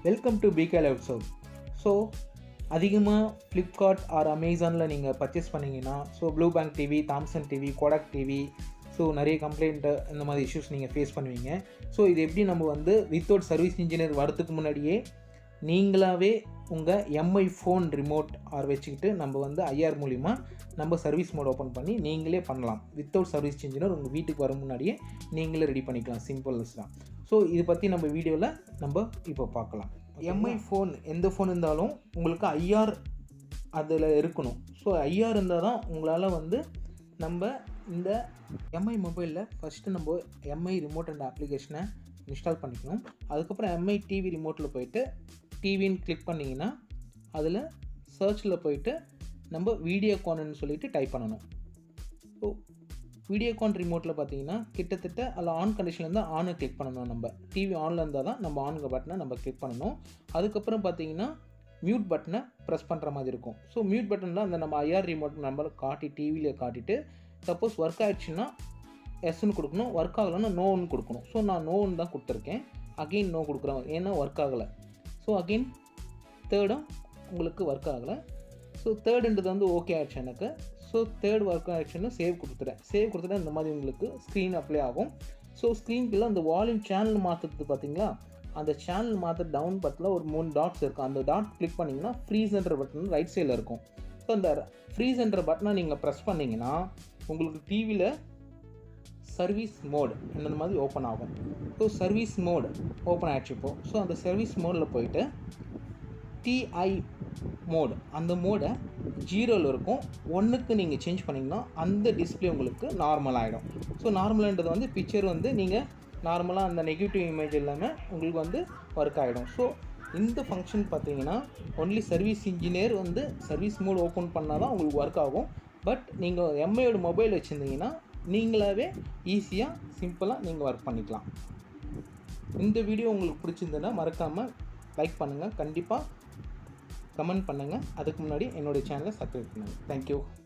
welcome to PK live shout so அதிகமாக Flipkart or அமேசானில் நீங்கள் பர்ச்சேஸ் பண்ணீங்கன்னா so Blaupunkt TV Thomson TV Kodak TV so நிறைய complaint இந்த மாதிரி இஷ்யூஸ் நீங்கள் ஃபேஸ் பண்ணுவீங்க ஸோ இது எப்படி நம்ம வந்து வித்தவுட் சர்வீஸ் இன்ஜினியர் வரதுக்கு முன்னாடியே நீங்களாகவே உங்கள் எம்ஐ ஃபோன் ரிமோட் ஆர் வச்சுக்கிட்டு நம்ம வந்து ஐஆர் மூலிமா நம்ம சர்வீஸ் மோட் ஓப்பன் பண்ணி நீங்களே பண்ணலாம் வித்தவுட் சர்வீஸ் இன்ஜினியர் உங்கள் வீட்டுக்கு வர முன்னாடியே நீங்களே ரெடி பண்ணிக்கலாம் சிம்பிள்ஸ் தான் ஸோ இது பற்றி நம்ம வீடியோவில் நம்ம இப்போ பார்க்கலாம் எம்ஐ ஃபோன் எந்த ஃபோன் இருந்தாலும் உங்களுக்கு ஐஆர் அதில் இருக்கணும் ஸோ ஐஆர் இருந்தால் தான் உங்களால் வந்து நம்ம இந்த எம்ஐ மொபைலில் ஃபஸ்ட்டு நம்ம எம்ஐ ரிமோட் அண்ட் அப்ளிகேஷனை இன்ஸ்டால் பண்ணிக்கணும் அதுக்கப்புறம் எம்ஐ டிவி ரிமோட்டில் போயிட்டு டிவின்னு கிளிக் பண்ணிங்கன்னா அதில் சர்ச்சில் போயிட்டு நம்ம வீடியோகான்னு சொல்லிட்டு டைப் பண்ணணும் ஸோ வீடியோகான் ரிமோட்டில் பார்த்தீங்கன்னா கிட்டத்தட்ட அதில் ஆன் கண்டிஷனில் இருந்தால் ஆனை கிளிக் பண்ணணும் நம்ம டிவி ஆனில் இருந்தால் தான் நம்ம ஆன் பட்டனை நம்ம கிளிக் பண்ணணும் அதுக்கப்புறம் பார்த்தீங்கன்னா மியூட் பட்டனை ப்ரெஸ் பண்ணுற மாதிரி இருக்கும் ஸோ மியூட் பட்டனில் அந்த நம்ம ஐஆர் ரிமோட் நம்பர் காட்டி டிவியில் காட்டிட்டு சப்போஸ் ஒர்க் ஆயிடுச்சுன்னா எஸ்ன்னு கொடுக்கணும் ஒர்க் ஆகலைன்னா நோன்னு கொடுக்கணும் ஸோ நான் நோன்னு தான் கொடுத்துருக்கேன் அகெயின் நோ கொடுக்குறேன் ஏன்னா ஒர்க் ஆகலை ஸோ அகெயின் தேர்டும் உங்களுக்கு ஒர்க் ஆகலை ஸோ தேர்டுன்றது வந்து ஓகே ஆயிடுச்சு எனக்கு ஸோ தேர்ட் ஒர்க் ஆயிடுச்சுன்னு சேவ் கொடுத்துட்டேன் சேவ் கொடுத்துட்டா இந்த மாதிரி உங்களுக்கு ஸ்க்ரீன் அப்ளை ஆகும் ஸோ ஸ்க்ரீனுக்குள்ள அந்த வால்யூம் சேனல் மாற்றுறது பார்த்தீங்களா அந்த சேனல் மாற்ற டவுன் பட்டில் ஒரு மூணு டாட்ஸ் இருக்கும் அந்த டாட் கிளிக் பண்ணிங்கன்னா ஃப்ரீஸ்ன்ற பட்டன் ரைட் சைடில் இருக்கும் ஸோ அந்த ஃப்ரீஸ்ன்ற பட்டனை நீங்கள் ப்ரெஸ் பண்ணிங்கன்னா உங்களுக்கு டிவியில் சர்வீஸ் மோடு இந்த மாதிரி ஓப்பன் ஆகும் ஸோ சர்வீஸ் மோடு ஓப்பன் ஆகிடுச்சு இப்போது ஸோ அந்த சர்வீஸ் மோடில் போயிட்டு டிஐ மோடு அந்த மோடை ஜீரோவில் இருக்கும் ஒன்றுக்கு நீங்கள் சேஞ்ச் பண்ணிங்கன்னா அந்த டிஸ்பிளே உங்களுக்கு நார்மல் ஆகிடும் ஸோ நார்மல்ன்றது வந்து பிக்சர் வந்து நீங்கள் நார்மலாக அந்த நெகட்டிவ் இமேஜ் இல்லாமல் உங்களுக்கு வந்து ஒர்க் ஆகிடும் ஸோ இந்த ஃபங்க்ஷன் பார்த்தீங்கன்னா ஒன்லி சர்வீஸ் இன்ஜினியர் வந்து சர்வீஸ் மோட் ஓப்பன் பண்ணால் தான் உங்களுக்கு ஒர்க் ஆகும் பட் நீங்கள் எம்ஐயோட மொபைல் வச்சுருந்தீங்கன்னா நீங்களாகவே ஈஸியாக சிம்பிளாக நீங்கள் ஒர்க் பண்ணிக்கலாம் இந்த வீடியோ உங்களுக்கு பிடிச்சிருந்ததுன்னா மறக்காமல் லைக் பண்ணுங்கள் கண்டிப்பாக கமெண்ட் பண்ணுங்கள் அதுக்கு முன்னாடி என்னுடைய சேனலை சப்ஸ்கிரைப் பண்ணுங்கள் தேங்க்யூ